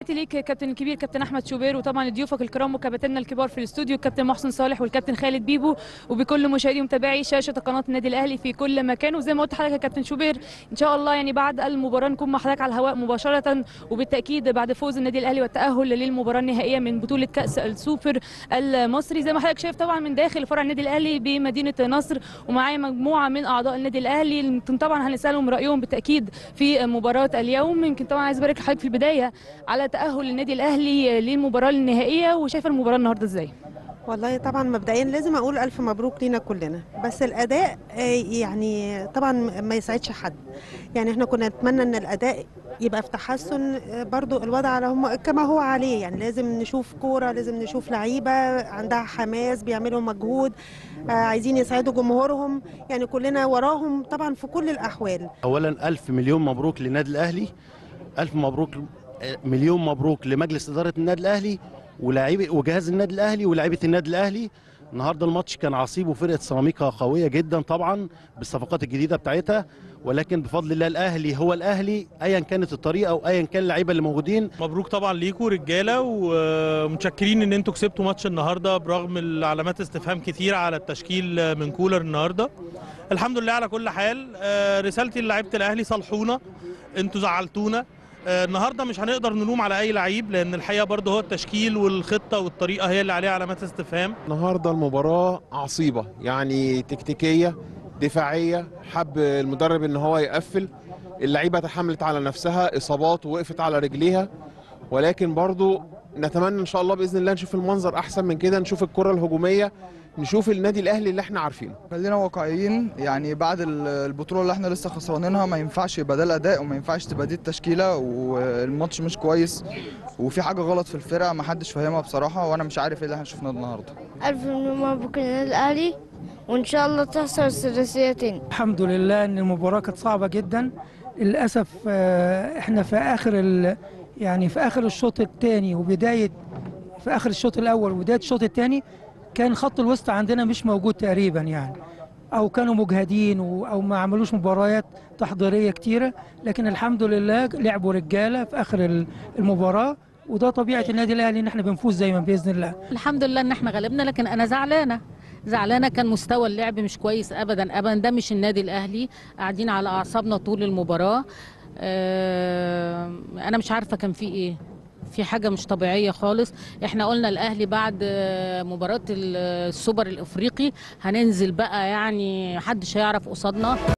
ليك كابتن الكبير كابتن احمد شوبير وطبعا ضيوفك الكرام وكباتننا الكبار في الاستوديو الكابتن محسن صالح والكابتن خالد بيبو وبكل مشاهدي ومتابعي شاشه قناه النادي الاهلي في كل مكان وزي ما قلت لحضرتك يا كابتن شوبير ان شاء الله يعني بعد المباراه نكون مع حضرتك على الهواء مباشره وبالتاكيد بعد فوز النادي الاهلي والتاهل للمباراه النهائيه من بطوله كاس السوبر المصري زي ما حضرتك شايف طبعا من داخل فرع النادي الاهلي بمدينه نصر ومعايا مجموعه من اعضاء النادي الاهلي يمكن طبعا هنسالهم رايهم بالتاكيد في مباراه اليوم يمكن طبعا عايز ابارك لحضرتك في البدايه على تاهل النادي الاهلي للمباراه النهائيه وشايفه المباراه النهارده ازاي والله طبعا مبدئيا لازم اقول الف مبروك لينا كلنا بس الاداء آه، يعني طبعا ما يسعدش حد يعني احنا كنا نتمنى ان الاداء يبقى في تحسن آه، برضو الوضع على هم كما هو عليه يعني لازم نشوف كوره لازم نشوف لعيبه عندها حماس بيعملوا مجهود آه، عايزين يسعدوا جمهورهم يعني كلنا وراهم طبعا في كل الاحوال اولا الف مليون مبروك للنادي الاهلي الف مبروك مليون مبروك لمجلس اداره النادي الاهلي ولاعيبه وجهاز النادي الاهلي ولاعيبه النادي الاهلي النهارده الماتش كان عصيب وفرقه سيراميكا قويه جدا طبعا بالصفقات الجديده بتاعتها ولكن بفضل الله الاهلي هو الاهلي ايا كانت الطريقه او ايا كان اللعيبه اللي موجودين مبروك طبعا ليكوا رجاله ومتشكرين ان انتوا كسبتوا ماتش النهارده برغم العلامات استفهام كتير على التشكيل من كولر النهارده الحمد لله على كل حال آه، رسالتي للاعيبه الاهلي صالحونا انتوا زعلتونا آه، النهارده مش هنقدر نلوم على اي لعيب لان الحقيقه برضه هو التشكيل والخطه والطريقه هي اللي عليها علامات استفهام النهارده المباراة عصيبة يعني تكتيكية دفاعية حب المدرب ان هو يقفل اللعيبة تحملت على نفسها اصابات ووقفت على رجليها ولكن برضو نتمنى ان شاء الله باذن الله نشوف المنظر احسن من كده نشوف الكرة الهجومية نشوف النادي الاهلي اللي احنا عارفينه خلينا واقعيين يعني بعد ال- البطوله اللي احنا لسه خسرانينها ما ينفعش يبقى ده الاداء وما ينفعش تبقى دي التشكيله والماتش مش كويس وفي حاجه غلط في الفرقه ما حدش فاهمها بصراحه وانا مش عارف ايه اللي احنا شفناه النهارده ألف مليون مبروك للنادي الأهلي وإن شاء الله تحصل الثلاثية تاني الحمد لله ان المباراه كانت صعبه جدا للاسف آه، احنا في اخر ال... يعني في اخر الشوط الثاني وبدايه في اخر الشوط الاول وبدايه الشوط الثاني كان خط الوسط عندنا مش موجود تقريبا يعني او كانوا مجهدين و- او ما عملوش مباريات تحضيريه كتيره لكن الحمد لله لعبوا رجاله في اخر ال- المباراه وده طبيعه النادي الاهلي ان احنا بنفوز دايما باذن الله الحمد لله ان احنا غلبنا لكن انا زعلانه زعلانه كان مستوى اللعب مش كويس ابدا ابدا ده مش النادي الاهلي قاعدين على اعصابنا طول المباراه آه، انا مش عارفه كان في ايه في حاجه مش طبيعيه خالص احنا قلنا الاهلي بعد آه، مباراه السوبر الافريقي هننزل بقى يعني محدش هيعرف قصادنا